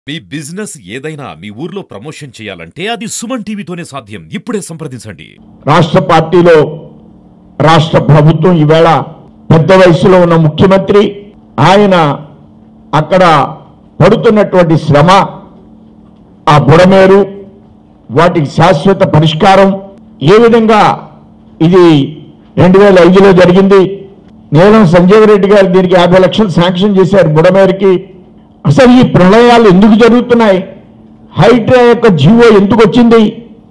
మీ business ఏదైనా మీ ఊర్లో promotion చేయాలంటే అది సుమన్ టీవీతోనే సాధ్యం ఇప్పుడే సంప్రదించండి రాష్ట్ర పార్టీలో రాష్ట్ర ప్రభుత్వం ఈవేళ పెద్ద వయసులో ఉన్న ముఖ్యమంత్రి ఆయన అక్కడ పడుతున్నటువంటి శ్రమ ఆ బుడమేరు వాటికి శాశ్వత పరిష్కారం ఏ విధంగా ఇది రెండు వేల ఐదులో జరిగింది నీలం సంజీవ్ రెడ్డి గారు దీనికి యాభై లక్షలు శాంక్షన్ చేశారు బుడమేరుకి అసలు ఈ ప్రళయాలు ఎందుకు జరుగుతున్నాయి హైడ్రా యొక్క జీవో ఎందుకు వచ్చింది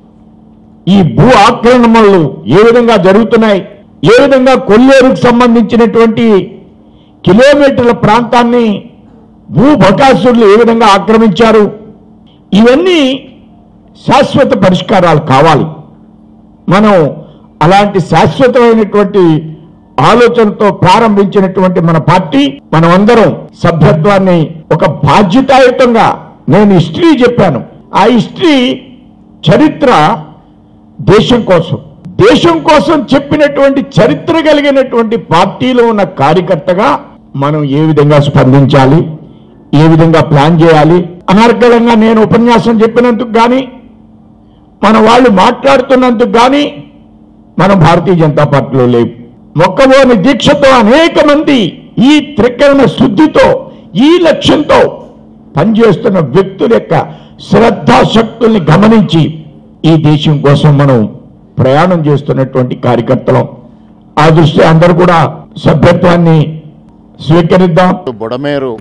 ఈ భూ ఆక్రమణలు ఏ విధంగా జరుగుతున్నాయి ఏ విధంగా కొల్లేరుకు సంబంధించినటువంటి కిలోమీటర్ల ప్రాంతాన్ని భూ బకాసురులు ఏ విధంగా ఆక్రమించారు ఇవన్నీ శాశ్వత పరిష్కారాలు కావాలి మనం అలాంటి శాశ్వతమైనటువంటి ఆలోచనతో ప్రారంభించినటువంటి మన పార్టీ మనం అందరం సభ్యత్వాన్ని ఒక బాధ్యతాయుతంగా నేను హిస్టరీ చెప్పాను ఆ హిస్టరీ చరిత్ర దేశం కోసం దేశం కోసం చెప్పినటువంటి చరిత్ర కలిగినటువంటి పార్టీలో ఉన్న కార్యకర్తగా మనం ఏ విధంగా స్పందించాలి ఏ విధంగా ప్లాన్ చేయాలి అనర్గళంగా నేను ఉపన్యాసం చెప్పినందుకు కానీ మన వాళ్ళు మాట్లాడుతున్నందుకు కానీ మనం భారతీయ జనతా పార్టీలో లేవు మొక్కబోని దీక్షతో అనేక మంది ఈ త్రికరణ శుద్ధితో ఈ లక్ష్యంతో పనిచేస్తున్న వ్యక్తుల యొక్క శ్రద్ధాశక్తుల్ని గమనించి ఈ దేశం కోసం మనం ప్రయాణం చేస్తున్నటువంటి కార్యకర్తలం ఆ దృష్టి అందరూ కూడా సభ్యత్వాన్ని స్వీకరిద్దాం బుడమేరు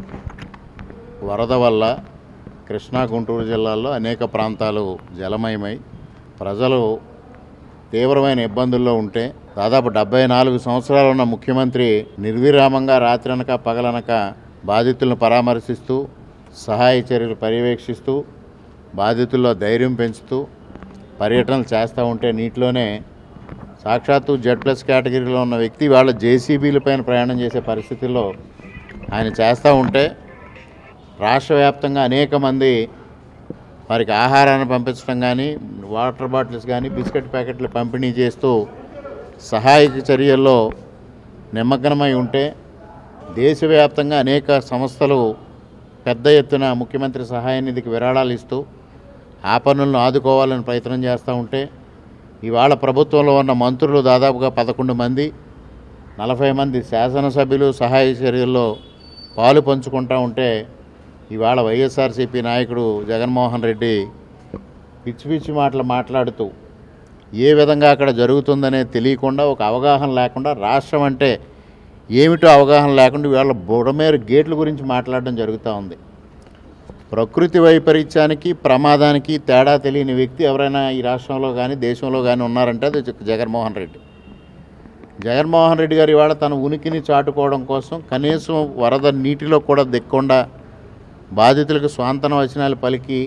వరద వల్ల కృష్ణా గుంటూరు జిల్లాల్లో అనేక ప్రాంతాలు జలమయమై ప్రజలు తీవ్రమైన ఇబ్బందుల్లో ఉంటే దాదాపు డెబ్బై నాలుగు సంవత్సరాలు ఉన్న ముఖ్యమంత్రి నిర్విరామంగా రాత్రనక పగలనక బాధితులను పరామర్శిస్తూ సహాయ చర్యలు పర్యవేక్షిస్తూ బాధితుల్లో ధైర్యం పెంచుతూ పర్యటనలు చేస్తూ ఉంటే నీటిలోనే సాక్షాత్తు జెడ్ ప్లస్ కేటగిరీలో ఉన్న వ్యక్తి వాళ్ళ జేసీబీలపైన ప్రయాణం చేసే పరిస్థితుల్లో ఆయన చేస్తూ ఉంటే రాష్ట్ర వ్యాప్తంగా అనేక మంది వారికి ఆహారాన్ని పంపించడం కానీ వాటర్ బాటిల్స్ కానీ బిస్కెట్ ప్యాకెట్లు పంపిణీ చేస్తూ సహాయక చర్యల్లో నిమగ్నమై ఉంటే దేశవ్యాప్తంగా అనేక సంస్థలు పెద్ద ఎత్తున ముఖ్యమంత్రి సహాయ నిధికి విరాళాలు ఇస్తూ ఆ పనులను ఆదుకోవాలని ప్రయత్నం చేస్తూ ఉంటే ఇవాళ ప్రభుత్వంలో ఉన్న మంత్రులు దాదాపుగా పదకొండు మంది నలభై మంది శాసనసభ్యులు సహాయ చర్యల్లో పాలు పంచుకుంటూ ఉంటే ఇవాళ వైఎస్ఆర్సీపీ నాయకుడు జగన్మోహన్ రెడ్డి పిచ్చి పిచ్చి మాటలు మాట్లాడుతూ ఏ విధంగా అక్కడ జరుగుతుందనే తెలియకుండా ఒక అవగాహన లేకుండా రాష్ట్రం అంటే ఏమిటో అవగాహన లేకుండా ఇవాళ బుడమేరు గేట్ల గురించి మాట్లాడడం జరుగుతూ ఉంది ప్రకృతి వైపరీత్యానికి ప్రమాదానికి తేడా తెలియని వ్యక్తి ఎవరైనా ఈ రాష్ట్రంలో కానీ దేశంలో కానీ ఉన్నారంటే అది జ- జగన్మోహన్ రెడ్డి జగన్మోహన్ రెడ్డి గారు ఇవాళ తన ఉనికిని చాటుకోవడం కోసం కనీసం వరద నీటిలో కూడా దిక్కుండా బాధితులకు స్వాంతన వచనాలు పలికి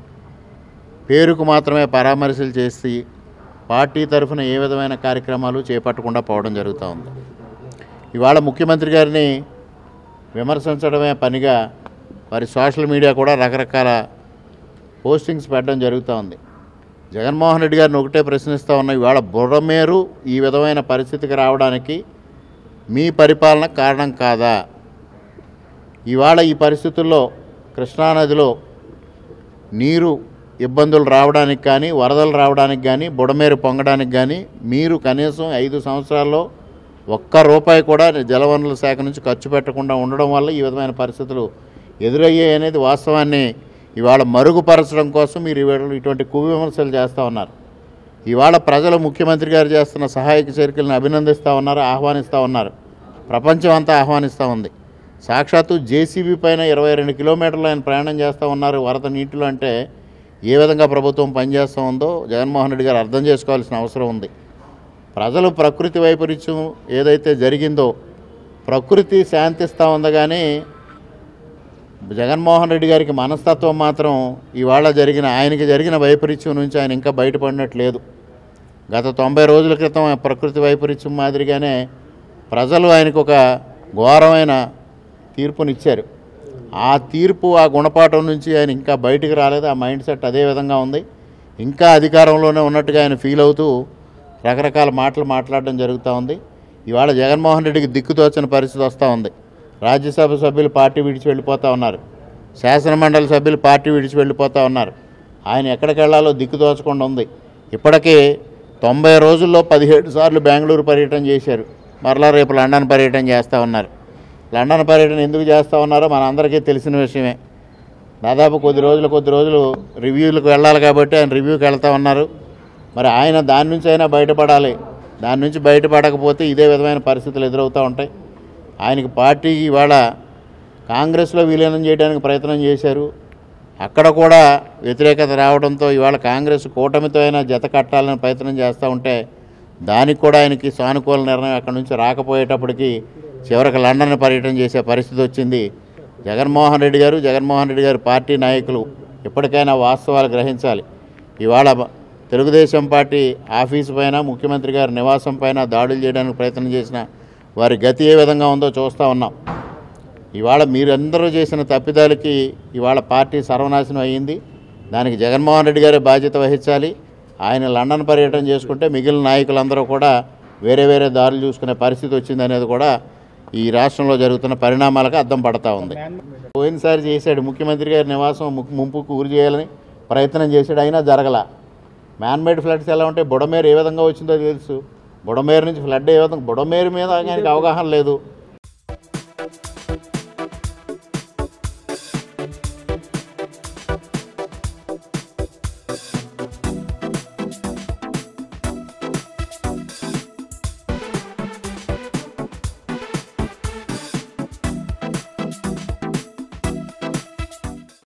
పేరుకు మాత్రమే పరామర్శలు చేసి పార్టీ తరఫున ఏ విధమైన కార్యక్రమాలు చేపట్టకుండా పోవడం జరుగుతూ ఉంది ఇవాళ ముఖ్యమంత్రి గారిని విమర్శించడమే పనిగా వారి సోషల్ మీడియా కూడా రకరకాల పోస్టింగ్స్ పెట్టడం జరుగుతూ ఉంది జగన్మోహన్ రెడ్డి గారిని ఒకటే ప్రశ్నిస్తూ ఉన్నా ఇవాళ బుర్రమేరు ఈ విధమైన పరిస్థితికి రావడానికి మీ పరిపాలన కారణం కాదా ఇవాళ ఈ పరిస్థితుల్లో కృష్ణానదిలో నీరు ఇబ్బందులు రావడానికి కానీ వరదలు రావడానికి కానీ బుడమేరు పొంగడానికి కానీ మీరు కనీసం ఐదు సంవత్సరాల్లో ఒక్క రూపాయి కూడా జలవనరుల శాఖ నుంచి ఖర్చు పెట్టకుండా ఉండడం వల్ల ఈ విధమైన పరిస్థితులు ఎదురయ్యాయి అనేది వాస్తవాన్ని ఇవాళ మరుగుపరచడం కోసం మీరు ఇవాళ ఇటువంటి కువిమర్శలు చేస్తూ ఉన్నారు ఇవాళ ప్రజలు ముఖ్యమంత్రి గారు చేస్తున్న సహాయక చర్యలను అభినందిస్తూ ఉన్నారు ఆహ్వానిస్తూ ఉన్నారు ప్రపంచం అంతా ఆహ్వానిస్తూ ఉంది సాక్షాత్తు జేసీబీ పైన ఇరవై రెండు కిలోమీటర్లు ఆయన ప్రయాణం చేస్తూ ఉన్నారు వరద నీటిలో అంటే ఏ విధంగా ప్రభుత్వం పనిచేస్తూ ఉందో జగన్మోహన్ రెడ్డి గారు అర్థం చేసుకోవాల్సిన అవసరం ఉంది ప్రజలు ప్రకృతి వైపరీత్యం ఏదైతే జరిగిందో ప్రకృతి శాంతిస్తూ ఉంది కానీ జగన్మోహన్ రెడ్డి గారికి మనస్తత్వం మాత్రం ఇవాళ జరిగిన ఆయనకి జరిగిన వైపరీత్యం నుంచి ఆయన ఇంకా బయటపడినట్లేదు గత తొంభై రోజుల క్రితం ఆ ప్రకృతి వైపరీత్యం మాదిరిగానే ప్రజలు ఆయనకు ఒక ఘోరమైన తీర్పునిచ్చారు ఆ తీర్పు ఆ గుణపాఠం నుంచి ఆయన ఇంకా బయటికి రాలేదు ఆ మైండ్ సెట్ అదే విధంగా ఉంది ఇంకా అధికారంలోనే ఉన్నట్టుగా ఆయన ఫీల్ అవుతూ రకరకాల మాటలు మాట్లాడడం జరుగుతూ ఉంది ఇవాళ జగన్మోహన్ రెడ్డికి దిక్కుతోచని పరిస్థితి వస్తూ ఉంది రాజ్యసభ సభ్యులు పార్టీ విడిచి వెళ్ళిపోతూ ఉన్నారు శాసనమండలి సభ్యులు పార్టీ విడిచి వెళ్ళిపోతూ ఉన్నారు ఆయన ఎక్కడికి వెళ్ళాలో దిక్కు దోచకుండా ఉంది ఇప్పటికీ తొంభై రోజుల్లో పదిహేడు సార్లు బెంగళూరు పర్యటన చేశారు మరలా రేపు లండన్ పర్యటన చేస్తూ ఉన్నారు లండన్ పర్యటన ఎందుకు చేస్తూ ఉన్నారో మనందరికీ తెలిసిన విషయమే దాదాపు కొద్ది రోజులు కొద్ది రోజులు రివ్యూలకు వెళ్ళాలి కాబట్టి ఆయన రివ్యూకి వెళ్తా ఉన్నారు మరి ఆయన దాని నుంచి అయినా బయటపడాలి దాని నుంచి బయటపడకపోతే ఇదే విధమైన పరిస్థితులు ఎదురవుతూ ఉంటాయి ఆయనకి పార్టీ ఇవాళ కాంగ్రెస్లో విలీనం చేయడానికి ప్రయత్నం చేశారు అక్కడ కూడా వ్యతిరేకత రావడంతో ఇవాళ కాంగ్రెస్ కూటమితో అయినా జత కట్టాలని ప్రయత్నం చేస్తూ ఉంటే దానికి కూడా ఆయనకి సానుకూల నిర్ణయం అక్కడి నుంచి రాకపోయేటప్పటికి చివరికి లండన్ పర్యటన చేసే పరిస్థితి వచ్చింది జగన్మోహన్ రెడ్డి గారు జగన్మోహన్ రెడ్డి గారు పార్టీ నాయకులు ఎప్పటికైనా వాస్తవాలు గ్రహించాలి ఇవాళ బ- తెలుగుదేశం పార్టీ ఆఫీసు పైన ముఖ్యమంత్రి గారి నివాసం పైన దాడులు చేయడానికి ప్రయత్నం చేసిన వారి గతి ఏ విధంగా ఉందో చూస్తూ ఉన్నాం ఇవాళ మీరందరూ చేసిన తప్పిదాలకి ఇవాళ పార్టీ సర్వనాశనం అయ్యింది దానికి జగన్మోహన్ రెడ్డి గారే బాధ్యత వహించాలి ఆయన లండన్ పర్యటన చేసుకుంటే మిగిలిన నాయకులందరూ కూడా వేరే వేరే దారులు చూసుకునే పరిస్థితి వచ్చింది అనేది కూడా ఈ రాష్ట్రంలో జరుగుతున్న పరిణామాలకు అద్దం పడతా ఉంది పోయినసారి చేశాడు ముఖ్యమంత్రి గారి నివాసం ము- ముంపుకు గురి చేయాలని ప్రయత్నం చేశాడు అయినా జరగల మ్యాన్మేడ్ ఫ్లడ్స్ ఎలా ఉంటే బుడమేరు ఏ విధంగా వచ్చిందో తెలుసు బుడమేరు నుంచి ఫ్లడ్ ఏ విధంగా బుడమేరు మీద ఆయనకి అవగాహన లేదు